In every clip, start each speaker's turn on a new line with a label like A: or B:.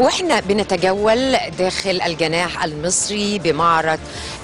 A: واحنا بنتجول داخل الجناح المصري بمعرض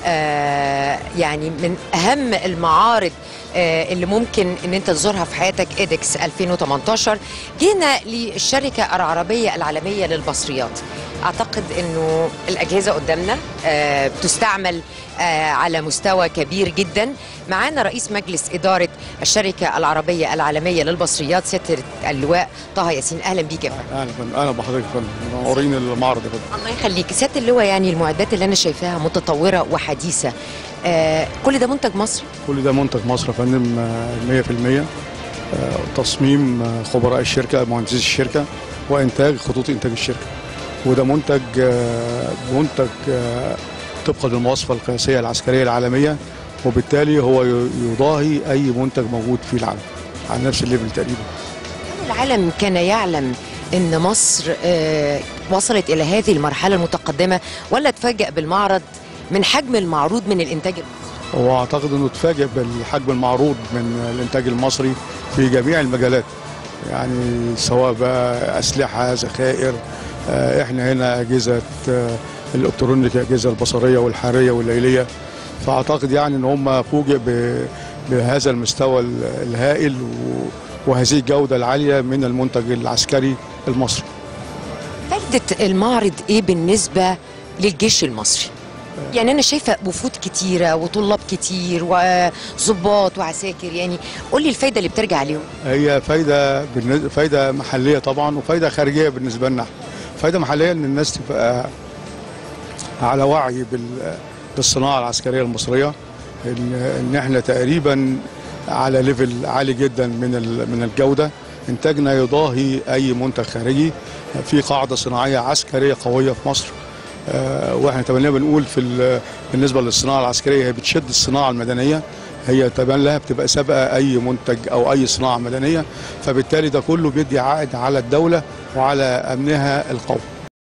A: آه يعني من اهم المعارض آه اللي ممكن ان انت تزورها في حياتك ايدكس 2018 جينا للشركه العربيه العالميه للبصريات اعتقد انه الاجهزه قدامنا آه بتستعمل آه على مستوى كبير جدا معانا رئيس مجلس اداره الشركه العربيه العالميه للبصريات سياده اللواء طه ياسين اهلا بيك يا فندم
B: اهلا فندم اهلا بحضرتك يا فندم منورين المعرض يا فندم
A: الله يخليك سياده اللواء يعني المعدات اللي انا شايفاها متطوره وحديثه آه كل ده منتج مصري
B: كل ده منتج مصر يا فندم آه، 100% آه، تصميم آه، خبراء الشركه مهندسي الشركه وانتاج خطوط انتاج الشركه وده منتج آه، منتج آه، طبقا للمواصفه القياسيه العسكريه العالميه وبالتالي هو ي- يضاهي اي منتج موجود في العالم على نفس الليفل تقريبا
A: هل العالم كان يعلم ان مصر آه وصلت الى هذه المرحله المتقدمه ولا تفاجأ بالمعرض من حجم المعروض من الانتاج المصري
B: واعتقد انه اتفاجئ بالحجم المعروض من الانتاج المصري في جميع المجالات يعني سواء بقى اسلحه ذخائر آه، احنا هنا اجهزه آه، الالكترونيك الاجهزه البصريه والحراريه والليليه فاعتقد يعني ان هم فوجئ ب- بهذا المستوى ال- الهائل و- وهذه الجوده العاليه من المنتج العسكري المصري
A: فايده المعرض ايه بالنسبه للجيش المصري يعني انا شايفه وفود كتيره وطلاب كتير وظباط وعساكر يعني قول لي الفايده اللي بترجع عليهم
B: هي فايده بالن- فايده محليه طبعا وفايده خارجيه بالنسبه لنا فايده محليه ان الناس تبقى على وعي بال- بالصناعه العسكريه المصريه ان ان احنا تقريبا على ليفل عالي جدا من ال- من الجوده انتاجنا يضاهي اي منتج خارجي في قاعده صناعيه عسكريه قويه في مصر آه، واحنا تملينا بنقول في ال- بالنسبه للصناعه العسكريه هي بتشد الصناعه المدنيه هي تبان لها بتبقى سابقه اي منتج او اي صناعه مدنيه فبالتالي ده كله بيدي عائد على الدوله وعلى امنها القومي